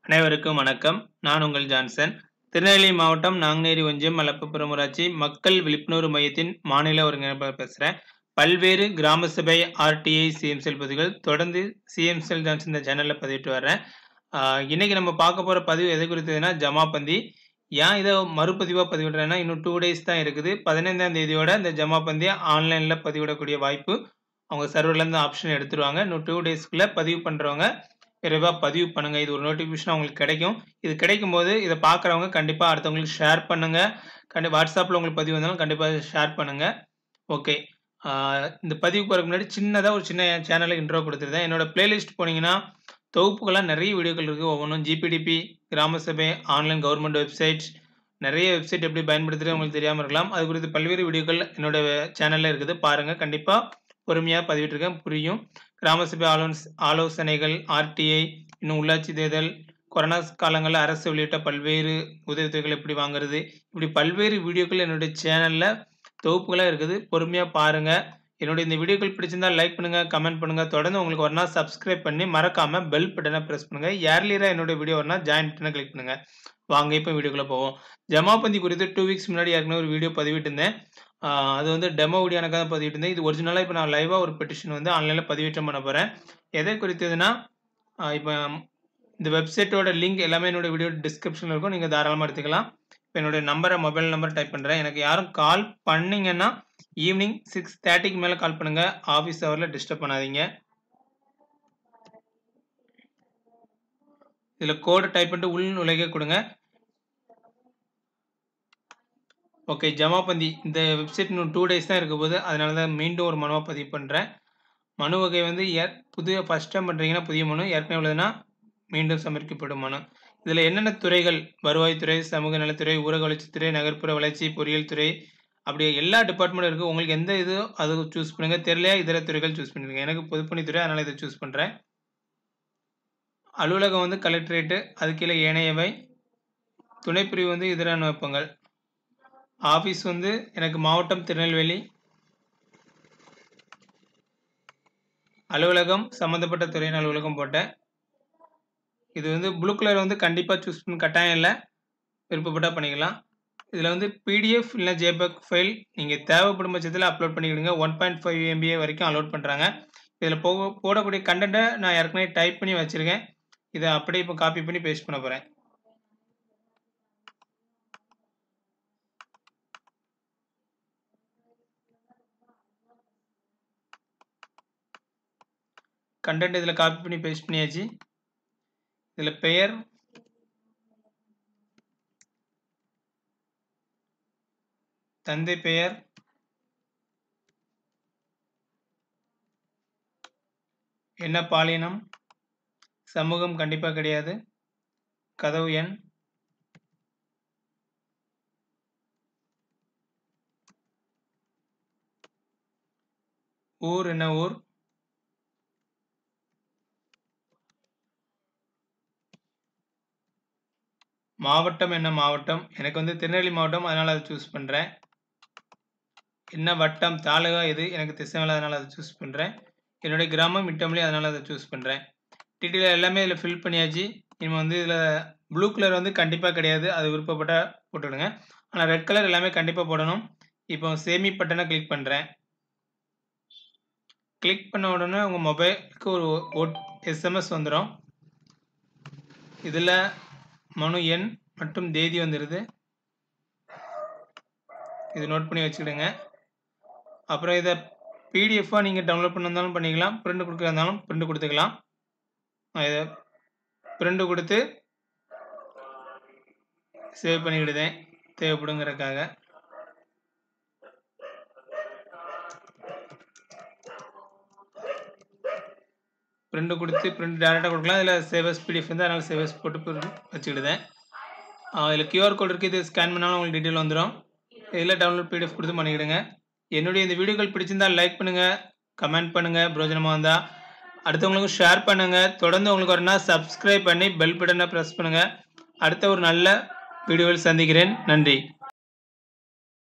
அனைவருக்கும் வணக்கம் நான் உங்கள் ஜான்சன் திருநெல்வேலி மாவட்டம் நாங்குநேரி ஒன்றியம் மலப்புப்புறம் ஊராட்சி மக்கள் விழிப்புணர்வு மையத்தின் மாநில ஒருங்கிணைப்பாளர் பேசுகிறேன் பல்வேறு கிராம சபை ஆர்டிஐ சிஎம்செல் பதிவுகள் தொடர்ந்து சிஎம்செல் ஜான்சன் இந்த சேனலில் பதிவிட்டு வர்றேன் ஆஹ் இன்னைக்கு நம்ம பார்க்க போகிற பதிவு எது குறித்ததுன்னா ஜமாபந்தி ஏன் இதை மறுபதிவாக பதிவிடுறேன்னா இன்னும் டூ டேஸ் தான் இருக்குது பதினைந்தாம் தேதியோட இந்த ஜமாபந்தியை ஆன்லைனில் பதிவிடக்கூடிய வாய்ப்பு அவங்க சர்வர்லேருந்து ஆப்ஷன் எடுத்துருவாங்க இன்னும் டூ டேஸ்க்குள்ளே பதிவு பண்ணுறவங்க விரைவாக பதிவு பண்ணுங்க இது ஒரு நோட்டிஃபிகேஷன் அவங்களுக்கு கிடைக்கும் இது கிடைக்கும் போது இதை பார்க்குறவங்க கண்டிப்பாக அடுத்தவங்களுக்கு ஷேர் பண்ணுங்க கண்டி வாட்ஸ்அப்பில் உங்களுக்கு பதிவு வந்தாலும் கண்டிப்பாக ஷேர் பண்ணுங்க ஓகே இந்த பதிவு போகிறதுக்கு முன்னாடி சின்னதாக ஒரு சின்ன சேனலுக்கு இன்ட்ரோ கொடுத்துருந்தேன் என்னோட பிளேலிஸ்ட் போனீங்கன்னா தொகுப்புகளாக நிறைய வீடியோக்கள் இருக்குது ஒவ்வொன்றும் ஜிபிடிபி கிராம சபை ஆன்லைன் கவர்மெண்ட் வெப்சைட்ஸ் நிறைய வெப்சைட் எப்படி பயன்படுத்துறது உங்களுக்கு தெரியாமல் இருக்கலாம் அது குறித்து பல்வேறு வீடியோக்கள் என்னோட சேனலில் இருக்குது பாருங்கள் கண்டிப்பாக பொறுமையாக பதிவிட்டிருக்கேன் புரியும் கிராம சபை ஆலோஸ் ஆலோசனைகள் ஆர்டிஐ இன்னும் உள்ளாட்சி தேர்தல் கொரோனா காலங்களில் அரசு வெளியிட்ட பல்வேறு உதவித்தொகைகள் எப்படி வாங்குறது இப்படி பல்வேறு வீடியோக்கள் என்னுடைய சேனலில் தொகுப்புகளாக இருக்குது பொறுமையாக பாருங்கள் என்னுடைய இந்த வீடியோக்கள் பிடிச்சிருந்தா லைக் பண்ணுங்கள் கமெண்ட் பண்ணுங்கள் தொடர்ந்து உங்களுக்கு ஒரு நாள் சப்ஸ்கிரைப் பண்ணி மறக்காமல் பெல் பட்டனை ப்ரெஸ் பண்ணுங்கள் ஏர்லியராக என்னுடைய வீடியோ வரனா ஜாயின் பண்ண கிளிக் பண்ணுங்கள் வாங்க இப்போ வீடியோக்குள்ளே போவோம் ஜமாபந்தி குறித்து டூ வீக்ஸ் முன்னாடி ஏற்கனவே ஒரு வீடியோ பதிவிட்டு இருந்தேன் ஆஹ் அது வந்து டெமோ வீடியோ எனக்காக தான் பதிவிட்டு இருந்தேன் இது ஒரிஜினலாக இப்போ நான் லைவாக ஒரு பெட்டிஷன் வந்து ஆன்லைனில் பதிவேற்றம் பண்ண போகிறேன் எதை குறித்ததுன்னா ஆஹ் இப்போ இந்த வெப்சைட்டோட லிங்க் எல்லாமே என்னோட வீடியோ டிஸ்கிரிப்ஷனில் இருக்கும் நீங்கள் தாராளமாக எடுத்துக்கலாம் இப்போ என்னுடைய நம்பரை மொபைல் நம்பர் டைப் பண்ணுறேன் எனக்கு யாரும் கால் பண்ணீங்கன்னா ஈவினிங் சிக்ஸ் தேர்ட்டிக்கு மேலே கால் பண்ணுங்கள் ஆஃபீஸ் ஹவரில் டிஸ்டர்ப் பண்ணாதீங்க இதில் கோடு டைப் பண்ணிட்டு உள் நுழைக கொடுங்க ஓகே ஜமாபந்தி இந்த வெப்சைட் இன்னும் டூ டேஸ் தான் இருக்க போது அதனால தான் மீண்டும் ஒரு மனுவாக பதிவு பண்ணுறேன் மனு வகை வந்து ஏற் புதிய ஃபஸ்ட் டைம் பண்ணுறீங்கன்னா புதிய மனு ஏற்கனவே உள்ளதுன்னா மீண்டும் சமர்ப்பிக்கப்படும் மனு இதில் என்னென்ன துறைகள் வருவாய்த்துறை சமூக நலத்துறை ஊரக வளர்ச்சித்துறை நகர்ப்புற வளர்ச்சி பொறியியல் துறை அப்படி எல்லா டிபார்ட்மெண்ட்டும் இருக்குது உங்களுக்கு எந்த இது அது சூஸ் பண்ணுங்கள் தெரியலையா இதர துறைகள் சூஸ் பண்ணிருங்க எனக்கு பொதுப்பணித்துறை அதனால் இதை சூஸ் பண்ணுறேன் அலுவலகம் வந்து கலெக்டரேட்டு அது கீழே ஏனையவை துணைப்பிரிவு வந்து இதர நோக்கங்கள் ஆஃபீஸ் வந்து எனக்கு மாவட்டம் திருநெல்வேலி அலுவலகம் சம்மந்தப்பட்ட துறையின் அலுவலகம் போட்டேன் இது வந்து ப்ளூ கலர் வந்து கண்டிப்பாக சூஸ் பண்ண கட்டாயம் இல்லை விருப்பப்பட்டால் பண்ணிக்கலாம் இதில் வந்து பிடிஎஃப் இல்லை ஜேபக் ஃபைல் நீங்கள் தேவைப்படும் பட்சத்தில் அப்லோட் பண்ணிக்கிடுங்க ஒன் பாயிண்ட் ஃபைவ் எம்பிஏ வரைக்கும் அலோட் பண்ணுறாங்க இதில் போக போடக்கூடிய கண்டென்ட்டை நான் ஏற்கனவே டைப் பண்ணி வச்சுருக்கேன் இதை அப்படியே இப்போ காப்பி பண்ணி பேஸ்ட் பண்ண போகிறேன் கண்டென்ட் இதில் காப்பி பண்ணி பேஸ்ட் பண்ணியாச்சு இதில் பெயர் தந்தை பெயர் என்ன பாலினம் சமூகம் கண்டிப்பாக கிடையாது கதவு எண் ஊர் என்ன ஊர் மாவட்டம் என்ன மாவட்டம் எனக்கு வந்து திருநெல்வேலி மாவட்டம் அதனால் அதை சூஸ் பண்ணுறேன் என்ன வட்டம் தாலுகா எது எனக்கு திசைமலை அதனால் அதை சூஸ் பண்ணுறேன் என்னுடைய கிராமம் மிட்டமலி அதனால் அதை சூஸ் பண்ணுறேன் டீட்டெயில் எல்லாமே இதில் ஃபில் பண்ணியாச்சு இனிமேல் வந்து இதில் ப்ளூ கலர் வந்து கண்டிப்பாக கிடையாது அது விருப்பப்பட்ட போட்டுவிடுங்க ஆனால் ரெட் கலர் எல்லாமே கண்டிப்பாக போடணும் இப்போ சேமி பட்டனை கிளிக் பண்ணுறேன் கிளிக் பண்ண உடனே உங்கள் மொபைலுக்கு ஒரு ஓ எஸ்எம்எஸ் வந்துடும் இதில் மனு எண் மற்றும் தேதி வந்துடுது இது நோட் பண்ணி வச்சுக்கிடுங்க அப்புறம் இதை பிடிஎஃபாக நீங்கள் டவுன்லோட் பண்ணாலும் பண்ணிக்கலாம் பிரிண்ட் கொடுக்குறதாலும் பிரிண்ட் கொடுத்துக்கலாம் நான் இதை பிரிண்ட் கொடுத்து சேவ் பண்ணிவிடுதேன் தேவைப்படுங்கிறதுக்காக பிரிண்ட் கொடுத்து பிரிண்ட் டேரெக்டாக கொடுக்கலாம் இதில் சேவஸ் பிடிஎஃப் வந்து அதனால் சேவஸ் போட்டு வச்சுக்கிடுதேன் இதில் கியூஆர் கோட் இருக்குது இது ஸ்கேன் பண்ணாலும் உங்களுக்கு டீட்டெயில் வந்துடும் இதில் டவுன்லோட் பிடிஎஃப் கொடுத்து பண்ணிக்கிடுங்க என்னுடைய இந்த வீடியோக்கள் பிடிச்சிருந்தால் லைக் பண்ணுங்கள் கமெண்ட் பண்ணுங்கள் பிரோஜனமாக இருந்தால் அடுத்தவங்களுக்கும் ஷேர் பண்ணுங்கள் தொடர்ந்து உங்களுக்கு ஒரு நாள் சப்ஸ்கிரைப் பண்ணி பெல் பட்டனை ப்ரெஸ் பண்ணுங்கள் அடுத்த ஒரு நல்ல வீடியோவில் சந்திக்கிறேன் நன்றி